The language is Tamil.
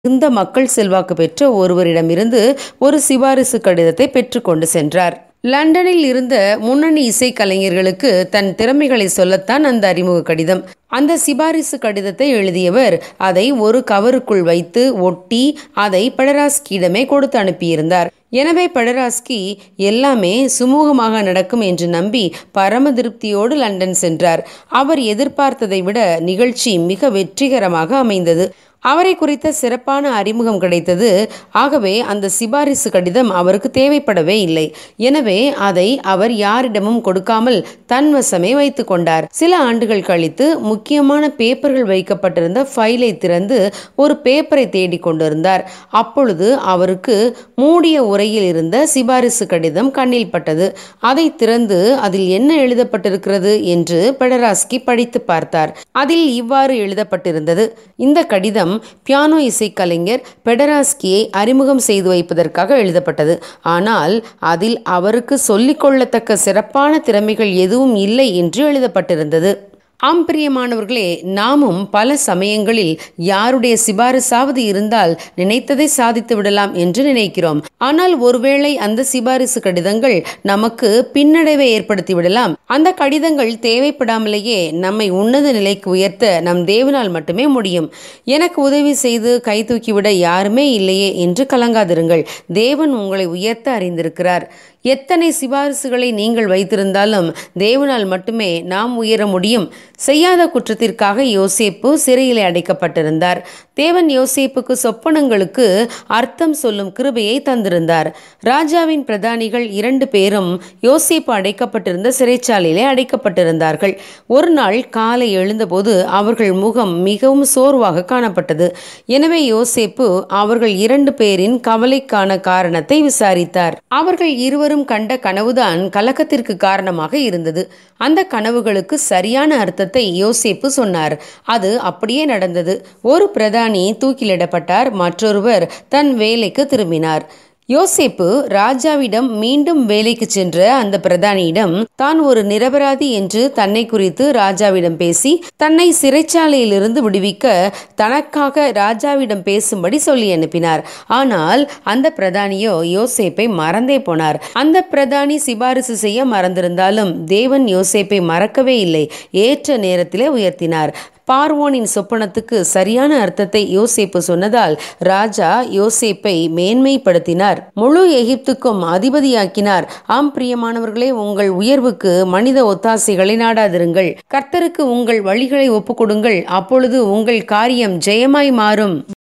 மிகுந்த மக்கள் செல்வாக்கு பெற்ற ஒருவரிடமிருந்து ஒரு சிபாரிசு கடிதத்தை பெற்றுக்கொண்டு சென்றார் லண்டனில் இருந்த முன்னணி இசைக்கலைஞர்களுக்கு தன் திறமைகளை சொல்லத்தான் அந்த அறிமுக கடிதம் அந்த சிபாரிசு கடிதத்தை எழுதியவர் அதை ஒரு கவருக்குள் வைத்து ஒட்டி அதை பெடராஸ்கியிடமே கொடுத்து அனுப்பியிருந்தார் எனவே பெடராஸ்கி எல்லாமே சுமூகமாக நடக்கும் என்று நம்பி பரம திருப்தியோடு லண்டன் சென்றார் அவர் எதிர்பார்த்ததை விட நிகழ்ச்சி மிக வெற்றிகரமாக அமைந்தது அவரை குறித்த சிறப்பான அறிமுகம் கிடைத்தது ஆகவே அந்த சிபாரிசு கடிதம் அவருக்கு தேவைப்படவே இல்லை எனவே அதை அவர் யாரிடமும் கொடுக்காமல் தன்வசமே வைத்து கொண்டார் சில ஆண்டுகள் கழித்து முக்கியமான பேப்பர்கள் வைக்கப்பட்டிருந்த ஃபைலை திறந்து ஒரு பேப்பரை தேடிக் கொண்டிருந்தார் அப்பொழுது அவருக்கு மூடிய உரையில் இருந்த சிபாரிசு கடிதம் கண்ணில் பட்டது அதை திறந்து அதில் என்ன எழுதப்பட்டிருக்கிறது என்று பெடராஸ்கி படித்து பார்த்தார் அதில் இவ்வாறு எழுதப்பட்டிருந்தது இந்த கடிதம் பியானோ இசைக்கலைஞர் பெடராஸ்கியை அறிமுகம் செய்து வைப்பதற்காக எழுதப்பட்டது ஆனால் அதில் அவருக்கு சொல்லிக்கொள்ளத்தக்க சிறப்பான திறமைகள் எதுவும் இல்லை என்று எழுதப்பட்டிருந்தது ஆம் பிரியமானவர்களே நாமும் பல சமயங்களில் யாருடைய சிபாரிசாவது இருந்தால் நினைத்ததை சாதித்து விடலாம் என்று நினைக்கிறோம் ஆனால் ஒருவேளை அந்த சிபாரிசு கடிதங்கள் நமக்கு பின்னடைவை ஏற்படுத்தி விடலாம் அந்த கடிதங்கள் தேவைப்படாமலேயே நம்மை உன்னத நிலைக்கு உயர்த்த நம் தேவனால் மட்டுமே முடியும் எனக்கு உதவி செய்து கை தூக்கிவிட யாருமே இல்லையே என்று கலங்காதிருங்கள் தேவன் உங்களை உயர்த்த அறிந்திருக்கிறார் எத்தனை சிபாரிசுகளை நீங்கள் வைத்திருந்தாலும் தேவனால் மட்டுமே நாம் உயர முடியும் செய்யாத குற்றத்திற்காக யோசேப்பு சிறையில் அடைக்கப்பட்டிருந்தார் தேவன் யோசேப்புக்கு சொப்பனங்களுக்கு அர்த்தம் சொல்லும் கிருபையை தந்திருந்தார் ராஜாவின் பிரதானிகள் இரண்டு பேரும் யோசேப்பு அடைக்கப்பட்டிருந்த சிறைச்சாலையிலே அடைக்கப்பட்டிருந்தார்கள் ஒரு நாள் காலை எழுந்தபோது அவர்கள் முகம் மிகவும் சோர்வாக காணப்பட்டது எனவே யோசேப்பு அவர்கள் இரண்டு பேரின் கவலைக்கான காரணத்தை விசாரித்தார் அவர்கள் இருவரும் கண்ட கனவுதான் கலக்கத்திற்கு காரணமாக இருந்தது அந்த கனவுகளுக்கு சரியான அர்த்தத்தை யோசேப்பு சொன்னார் அது அப்படியே நடந்தது ஒரு பிரதானி தூக்கிலிடப்பட்டார் மற்றொருவர் தன் வேலைக்கு திரும்பினார் யோசேப்பு ராஜாவிடம் மீண்டும் வேலைக்கு சென்ற அந்த பிரதானியிடம் தான் ஒரு நிரபராதி என்று தன்னை குறித்து ராஜாவிடம் பேசி தன்னை சிறைச்சாலையிலிருந்து விடுவிக்க தனக்காக ராஜாவிடம் பேசும்படி சொல்லி அனுப்பினார் ஆனால் அந்த பிரதானியோ யோசேப்பை மறந்தே போனார் அந்த பிரதானி சிபாரிசு செய்ய மறந்திருந்தாலும் தேவன் யோசேப்பை மறக்கவே இல்லை ஏற்ற நேரத்திலே உயர்த்தினார் பார்வோனின் சொப்பனத்துக்கு சரியான அர்த்தத்தை யோசேப்பு சொன்னதால் ராஜா யோசேப்பை மேன்மைப்படுத்தினார் முழு எகிப்துக்கும் அதிபதியாக்கினார் ஆம் பிரியமானவர்களே உங்கள் உயர்வுக்கு மனித ஒத்தாசைகளை நாடாதிருங்கள் கர்த்தருக்கு உங்கள் வழிகளை ஒப்புக்கொடுங்கள் அப்பொழுது உங்கள் காரியம் ஜெயமாய் மாறும்